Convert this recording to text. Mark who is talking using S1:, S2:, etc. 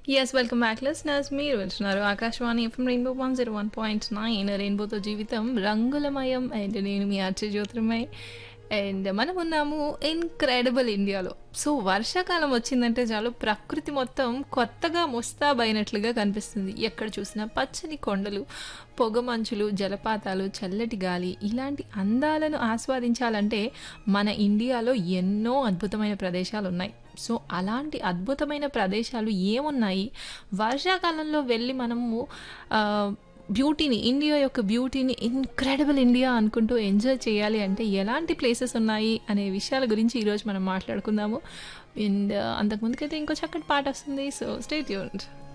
S1: yes welcome back listeners మీరు వెళ్తున్నారు Akashvani FM rainbow one zero one point nine రెయిన్బోతో జీవితం రంగులమయం అండ్ నేను మీ ఆర్చే జ్యోతిర్మయ్ అండ్ మనం ఉన్నాము ఇన్క్రెడిబుల్ ఇండియాలో సో వర్షాకాలం వచ్చిందంటే చాలు ప్రకృతి మొత్తం కొత్తగా ముస్తాబైనట్లుగా కనిపిస్తుంది ఎక్కడ చూసినా పచ్చని కొండలు పొగమంచులు జలపాతాలు చల్లటి గాలి ఇలాంటి అందాలను ఆస్వాదించాలంటే మన ఇండియాలో ఎన్నో అద్భుతమైన ప్రదేశాలు ఉన్నాయి సో అలాంటి అద్భుతమైన ప్రదేశాలు ఏమున్నాయి వర్షాకాలంలో వెళ్ళి మనము ఆ, బ్యూటీని ఇండియా యొక్క బ్యూటీని ఇన్క్రెడిబుల్ ఇండియా అనుకుంటూ ఎంజాయ్ చేయాలి అంటే ఎలాంటి ప్లేసెస్ ఉన్నాయి అనే విషయాల గురించి ఈరోజు మనం మాట్లాడుకుందాము అండ్ అంతకుముందుకైతే ఇంకో చక్కటి పాట వస్తుంది సో స్టేట్ యూన్